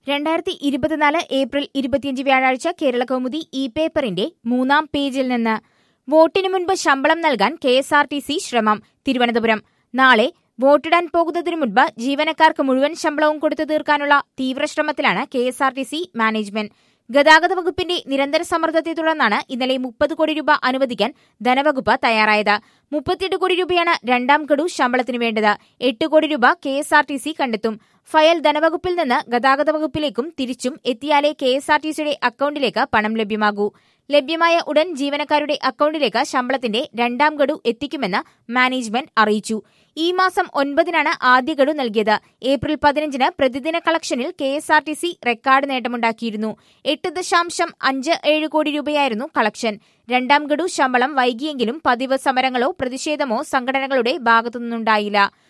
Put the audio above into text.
രണ്ടായിരത്തി ഇരുപത്തിനാല് ഏപ്രിൽ ഇരുപത്തിയഞ്ച് വ്യാഴാഴ്ച കേരള കൗമുദി ഇ പേപ്പറിന്റെ മൂന്നാം പേജിൽ നിന്ന് വോട്ടിനു മുൻപ് ശമ്പളം നൽകാൻ K S R T C ശ്രമം തിരുവനന്തപുരം നാളെ വോട്ടിടാൻ പോകുന്നതിനു മുൻപ് ജീവനക്കാർക്ക് മുഴുവൻ ശമ്പളവും കൊടുത്തു തീർക്കാനുള്ള തീവ്രശ്രമത്തിലാണ് K S R T C management ഗതാഗത വകുപ്പിന്റെ നിരന്തര സമ്മർദ്ദത്തെ തുടർന്നാണ് ഇന്നലെ മുപ്പത് കോടി രൂപ അനുവദിക്കാൻ ധനവകുപ്പ് തയ്യാറായത് മുപ്പത്തിയെട്ട് കോടി രൂപയാണ് രണ്ടാം ഗഡു ശമ്പളത്തിന് വേണ്ടത് എട്ട് കോടി രൂപ K S R T C കണ്ടെത്തും ഫയൽ ധനവകുപ്പിൽ നിന്ന് ഗതാഗത വകുപ്പിലേക്കും തിരിച്ചും എത്തിയാലേ കെ എസ് ആർ ടി സിയുടെ അക്കൌണ്ടിലേക്ക് പണം ലഭ്യമാകൂ ലഭ്യമായ ഉടൻ ജീവനക്കാരുടെ അക്കൌണ്ടിലേക്ക് ശമ്പളത്തിന്റെ രണ്ടാം ഗഡു എത്തിക്കുമെന്ന് മാനേജ്മെന്റ് അറിയിച്ചു ഈ മാസം ഒൻപതിനാണ് ആദ്യ ഗഡു നൽകിയത് ഏപ്രിൽ പതിനഞ്ചിന് പ്രതിദിന കളക്ഷനിൽ K S R T C record നേട്ടമുണ്ടാക്കിയിരുന്നു എട്ട് ദശാംശം അഞ്ച് ഏഴ് കോടി രൂപയായിരുന്നു കളക്ഷൻ രണ്ടാം ഗഡു ശമ്പളം വൈകിയെങ്കിലും പതിവ് സമരങ്ങളോ പ്രതിഷേധമോ സംഘടനകളുടെ ഭാഗത്തുനിന്നുണ്ടായില്ല